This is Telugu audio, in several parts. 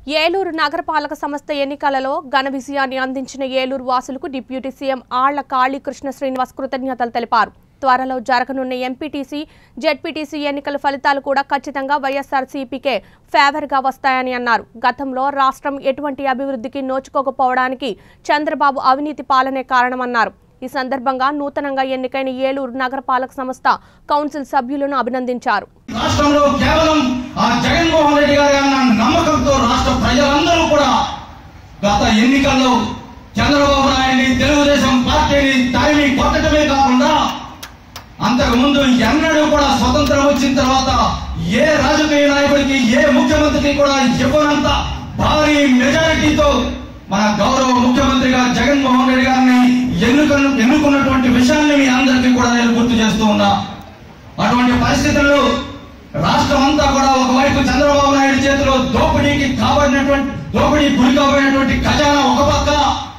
ఏలూరు నగరపాలక సంస్థ ఎన్నికలలో ఘన విజయాన్ని అందించిన ఏలూరు వాసులకు డిప్యూటీ సీఎం ఆళ్ల కాళీకృష్ణ శ్రీనివాస్ కృతజ్ఞతలు తెలిపారు త్వరలో జరగనున్న ఎంపీటీసీ జెడ్పీటీసీ ఎన్నికల ఫలితాలు కూడా ఖచ్చితంగా వైఎస్ఆర్సీపీకే ఫేవర్గా వస్తాయని అన్నారు గతంలో రాష్ట్రం ఎటువంటి అభివృద్ధికి నోచుకోకపోవడానికి చంద్రబాబు అవినీతి పాలనే కారణమన్నారు ఈ సందర్భంగా నూతనంగా ఎన్నికైన ఏలూరు నగరపాలక సంస్థ కౌన్సిల్ సభ్యులను అభినందించారు రాష్ట్రంలో కేవలం ఆ జగన్మోహన్ రెడ్డి గారి అన్న నమ్మకంతో రాష్ట్ర ప్రజలందరూ కూడా గత ఎన్నికల్లో చంద్రబాబు నాయుడిని తెలుగుదేశం పార్టీని తరిమి కొట్టడమే కాకుండా అంతకు ముందు ఎన్నడూ కూడా స్వతంత్రం వచ్చిన తర్వాత ఏ రాజకీయ నాయకుడికి ఏ ముఖ్యమంత్రికి కూడా ఇవ్వనంత భారీ మెజారిటీతో మన గౌరవ ముఖ్యమంత్రిగా జగన్మోహన్ రెడ్డి గారిని ఎన్నుక ఎన్నుకున్నటువంటి విషయాన్ని మీ అందరికీ కూడా నేను గుర్తు చేస్తూ ఉన్నా అటువంటి పరిస్థితుల్లో రాష్ట్రం అంతా కూడా ఒకవైపు చంద్రబాబు నాయుడు చేతిలో దోపిడీకి కాబడినటువంటి దోపిడీ గురి కాబడినటువంటి ఖజానా ఒక పక్క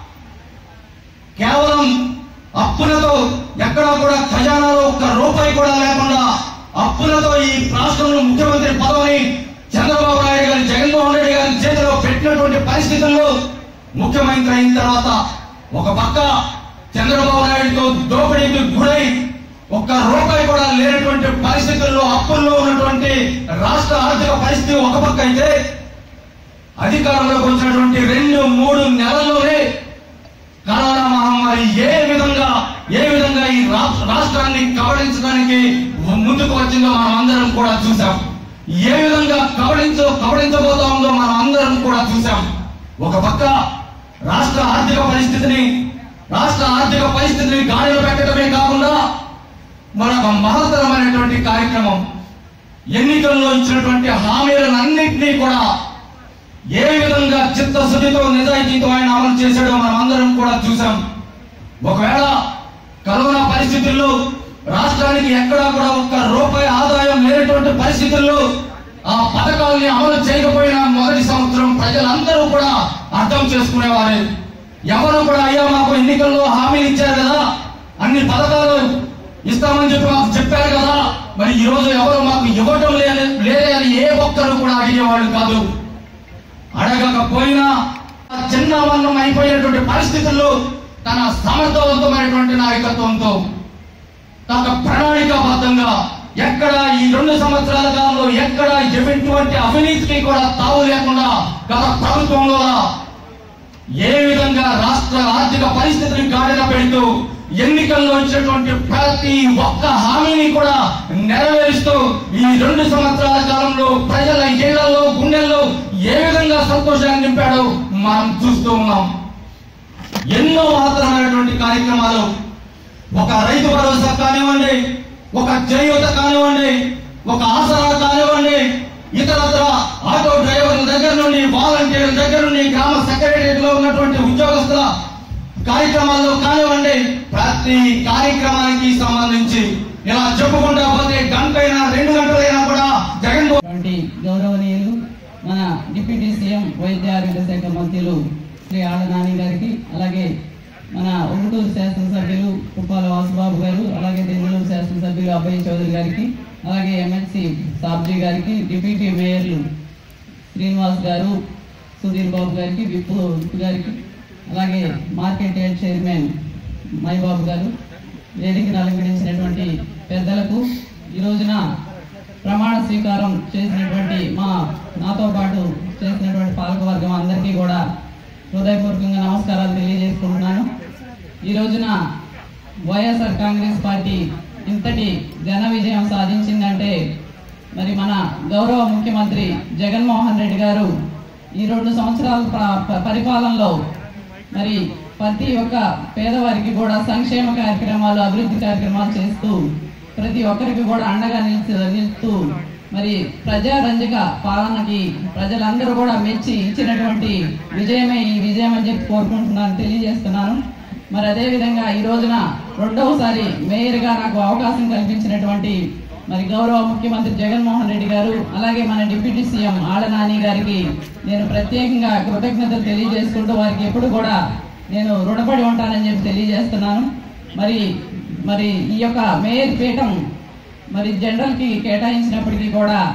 కేవలం అప్పులతో ఎక్కడా కూడా ఖజానాలో ఒక్క రూపాయి కూడా లేకుండా అప్పులతో ఈ రాష్ట్రంలో ముఖ్యమంత్రి పదవిని చంద్రబాబు నాయుడు గారి జగన్మోహన్ రెడ్డి గారి చేతిలో పెట్టినటువంటి పరిస్థితుల్లో ముఖ్యమంత్రి అయిన తర్వాత ఒక పక్క చంద్రబాబు నాయుడుతో దోపిడీకి గురై ఒక్క రూపాయి కూడా లేనటువంటి పరిస్థితుల్లో అప్పుల్లో ఉన్నటువంటి రాష్ట్ర ఆర్థిక పరిస్థితి ఒక పక్క అయితే అధికారంలోకి వచ్చినటువంటి రెండు మూడు నెలల్లోనే కరోనా మహమ్మారి ఏ విధంగా ఏ విధంగా ఈ రాష్ట్ర- రాష్ట్రాన్ని కబళించడానికి ముందుకు వచ్చిందో మనం అందరం కూడా చూసాం ఏ విధంగా కబళించ కబళించబోతా ఉందో మనం అందరం కూడా చూసాం ఒక పక్క రాష్ట్ర ఆర్థిక పరిస్థితిని రాష్ట్ర ఆర్థిక పరిస్థితిని గాడిలో పెట్టడమే కాకుండా మరొక మహత్తరమైనటువంటి కార్యక్రమం ఎన్నికల్లో ఇచ్చినటువంటి హామీలన్నింటినీ కూడా ఏ విధంగా చిత్తశుద్ధితో నిజాయితీతో ఆయన అమలు చేశాడో మనం అందరం కూడా చూసాం ఒకవేళ కరోనా పరిస్థితుల్లో రాష్ట్రానికి ఎక్కడా కూడా ఒక్క రూపాయి ఆదాయం లేనటువంటి పరిస్థితుల్లో ఆ పథకాల్ని అమలు చేయకపోయినా మొదటి సంవత్సరం ప్రజలందరూ కూడా అర్థం చేసుకునేవారే ఎవరు కూడా అయ్యా మాకు ఎన్నికల్లో హామీలు ఇచ్చారు కదా అన్ని పథకాలు ఇస్తామని చెప్పి మాకు చెప్పారు కదా మరి ఈ రోజు ఎవరు మాకు ఇవ్వటం లేదే లేదే అని ఏ ఒక్కరు కూడా అడిగేవాళ్ళు కాదు అడగకపోయినా చిన్నవన్నం అయిపోయినటువంటి పరిస్థితుల్లో తన సమర్థవంతమైనటువంటి నాయకత్వంతో తన ప్రణాళికాబద్ధంగా ఎక్కడ ఈ రెండు సంవత్సరాల కాలంలో ఎక్కడ ఎటువంటి అవినీతికి కూడా తావు లేకుండా గత ప్రభుత్వంలో ఏ విధంగా రాష్ట్ర ఆర్థిక పరిస్థితిని గాడిన పెడుతూ ఎన్నికల్లో ఇచ్చినటువంటి ప్రతి ఒక్క హామీని కూడా నెరవేరుస్తూ ఈ రెండు సంవత్సరాల కాలంలో ప్రజల ఇళ్లలో గుండెల్లో ఏ విధంగా సంతోషాన్ని నింపాడో మనం చూస్తూ ఉన్నాం ఎన్నో మాత్రమైనటువంటి కార్యక్రమాలు ఒక రైతు భరోసా కానివ్వండి ఒక చేయూత కానివ్వండి ఒక ఆసరా కానివ్వండి ఇతరత్ర ఆటో డ్రైవర్ల దగ్గర నుండి వాలంటీర్ల దగ్గర నుండి గ్రామ సెక్రటరియట్ లో ఉన్నటువంటి ఉద్యోగస్తుల కార్యక్రమాల్లో కానివ్వండి ప్రతి కార్యక్రమానికి సంబంధించి ఇలా చెప్పుకుంటా పోతే గంటైనా రెండు గంటలైనా కూడా జగన్మోహన్ అటువంటి గౌరవనీయులు మన డిప్యూటీ సీఎం వైద్య ఆరోగ్య శాఖ మంత్రులు శ్రీ ఆళ్ళ నాని గారికి అలాగే మన ఉంగుటూరు శాసనసభ్యులు కుప్పాల వాసుబాబు గారు అలాగే దెందులూరు శాసనసభ్యులు అభయ్ చౌదరి గారికి అలాగే ఎమ్మెల్సీ సాబ్జీ గారికి డిప్యూటీ మేయర్లు శ్రీనివాస్ గారు సుధీర్ బాబు గారికి విప్పు విప్పు గారికి అలాగే మార్కెట్ యార్డ్ చైర్మన్ మైబాబు గారు వేదికను అలంకరించినటువంటి పెద్దలకు ఈ రోజున ప్రమాణ స్వీకారం చేసినటువంటి మా నాతో పాటు చేసినటువంటి పాలకవర్గం అందరికీ కూడా హృదయపూర్వకంగా నమస్కారాలు తెలియజేసుకుంటున్నాను ఈ రోజున వైఎస్ఆర్ కాంగ్రెస్ పార్టీ ఇంతటి ఘన విజయం సాధించిందంటే మరి మన గౌరవ ముఖ్యమంత్రి జగన్మోహన్ రెడ్డి గారు ఈ రెండు సంవత్సరాల ప- ప- పరిపాలనలో మరి ప్రతి ఒక్క పేదవారికి కూడా సంక్షేమ కార్యక్రమాలు అభివృద్ధి కార్యక్రమాలు చేస్తూ ప్రతి ఒక్కరికి కూడా అండగా నిలిచి నిలుస్తూ మరి ప్రజారంజక పాలనకి ప్రజలందరూ కూడా మెచ్చి ఇచ్చినటువంటి విజయమే ఈ విజయం అని చెప్పి కోరుకుంటున్నాను తెలియజేస్తున్నాను మరి అదే విధంగా ఈ రోజున రెండవసారి మేయర్గా నాకు అవకాశం కల్పించినటువంటి మరి గౌరవ ముఖ్యమంత్రి జగన్మోహన్ రెడ్డి గారు అలాగే మన డిప్యూటీ సీఎం ఆళ్ళ నాని గారికి నేను ప్రత్యేకంగా కృతజ్ఞతలు తెలియజేసుకుంటూ వారికి ఎప్పుడు కూడా నేను రుణపడి ఉంటానని చెప్పి తెలియజేస్తున్నాను మరి మరి ఈ యొక్క మేయర్ పీఠం మరి జనరల్కి కేటాయించినప్పటికీ కూడా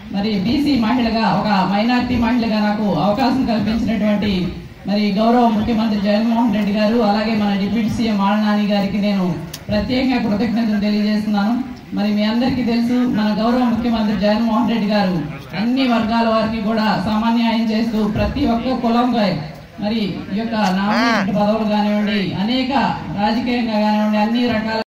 మరి బీసీ మహిళగా ఒక మైనారిటీ మహిళగా నాకు అవకాశం కల్పించినటువంటి మరి గౌరవ ముఖ్యమంత్రి జగన్మోహన్ రెడ్డి గారు అలాగే మన డిప్యూటీ సీఎం ఆళ్ళనాని గారికి నేను ప్రత్యేకంగా కృతజ్ఞతలు తెలియజేస్తున్నాను మరి మీ అందరికీ తెలుసు మన గౌరవ ముఖ్యమంత్రి జగన్మోహన్ రెడ్డి గారు అన్ని వర్గాల వారికి కూడా సామాన్యాయం చేస్తూ ప్రతి ఒక్క కులంగా మరి ఈ యొక్క నామినేటెడ్ పదవులు కానివ్వండి అనేక రాజకీయంగా కానివ్వండి అన్ని రకాల